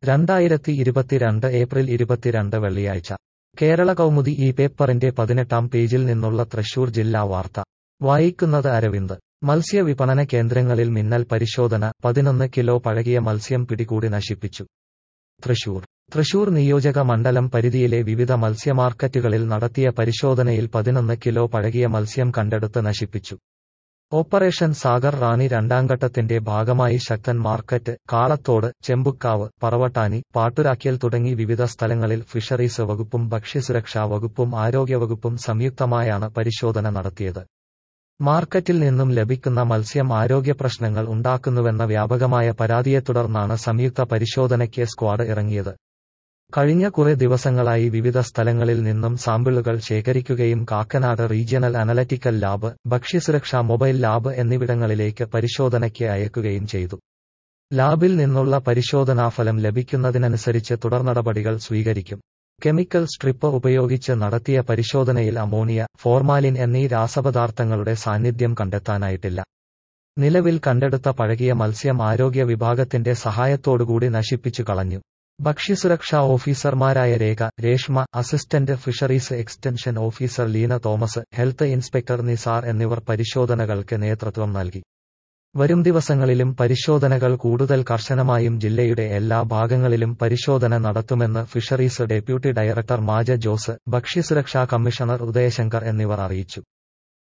രണ്ടായിരത്തി ഇരുപത്തിരണ്ട് ഏപ്രിൽ ഇരുപത്തിരണ്ട് വെള്ളിയാഴ്ച കേരള കൗമുദി ഈ പേപ്പറിന്റെ പതിനെട്ടാം പേജിൽ നിന്നുള്ള തൃശൂർ ജില്ലാ വാർത്ത വായിക്കുന്നത് അരവിന്ദ് മത്സ്യ വിപണന കേന്ദ്രങ്ങളിൽ മിന്നൽ പരിശോധന പതിനൊന്ന് കിലോ പഴകിയ മത്സ്യം പിടികൂടി നശിപ്പിച്ചു തൃശൂർ തൃശൂർ നിയോജക മണ്ഡലം പരിധിയിലെ വിവിധ മത്സ്യമാർക്കറ്റുകളിൽ നടത്തിയ പരിശോധനയിൽ പതിനൊന്ന് കിലോ പഴകിയ മത്സ്യം കണ്ടെടുത്ത് നശിപ്പിച്ചു ഓപ്പറേഷൻ സാഗർ റാണി രണ്ടാംഘട്ടത്തിന്റെ ഭാഗമായി ശക്തൻ മാർക്കറ്റ് കാളത്തോട് ചെമ്പുക്കാവ് പറവട്ടാനി പാട്ടുരാക്കൽ തുടങ്ങി വിവിധ സ്ഥലങ്ങളിൽ ഫിഷറീസ് വകുപ്പും ഭക്ഷ്യസുരക്ഷാ വകുപ്പും ആരോഗ്യവകുപ്പും സംയുക്തമായാണ് പരിശോധന നടത്തിയത് മാർക്കറ്റിൽ നിന്നും ലഭിക്കുന്ന മത്സ്യം ആരോഗ്യ പ്രശ്നങ്ങൾ ഉണ്ടാക്കുന്നുവെന്ന വ്യാപകമായ പരാതിയെ തുടർന്നാണ് സംയുക്ത പരിശോധനയ്ക്ക് സ്ക്വാഡ് ഇറങ്ങിയത് കഴിഞ്ഞ കുറെ ദിവസങ്ങളായി വിവിധ സ്ഥലങ്ങളിൽ നിന്നും സാമ്പിളുകൾ ശേഖരിക്കുകയും കാക്കനാട് റീജിയണൽ അനലറ്റിക്കൽ ലാബ് ഭക്ഷ്യസുരക്ഷാ മൊബൈൽ ലാബ് എന്നിവിടങ്ങളിലേക്ക് പരിശോധനയ്ക്ക് അയക്കുകയും ചെയ്തു ലാബിൽ നിന്നുള്ള പരിശോധനാഫലം ലഭിക്കുന്നതിനനുസരിച്ച് തുടർനടപടികൾ സ്വീകരിക്കും കെമിക്കൽ സ്ട്രിപ്പ് ഉപയോഗിച്ച് നടത്തിയ പരിശോധനയിൽ അമോണിയ ഫോർമാലിൻ എന്നീ രാസപദാർത്ഥങ്ങളുടെ സാന്നിധ്യം കണ്ടെത്താനായിട്ടില്ല നിലവിൽ കണ്ടെടുത്ത പഴകിയ മത്സ്യം ആരോഗ്യ വിഭാഗത്തിന്റെ സഹായത്തോടുകൂടി നശിപ്പിച്ചു കളഞ്ഞു ഭക്ഷ്യസുരക്ഷാ ഓഫീസർമാരായ Rekha Reshma assistant fisheries extension officer Leena Thomas health inspector Nisar എന്നിവർ പരിശോധനകൾക്ക് നേതൃത്വം നൽകി വരും ദിവസങ്ങളിലും പരിശോധനകൾ കൂടുതൽ കർശനമായും ജില്ലയുടെ എല്ലാ ഭാഗങ്ങളിലും പരിശോധന നടത്തുമെന്ന് fisheries deputy director Maja Jose ഭക്ഷ്യസുരക്ഷാ കമ്മീഷണർ ഉദയശങ്കർ എന്നിവർ അറിയിച്ചു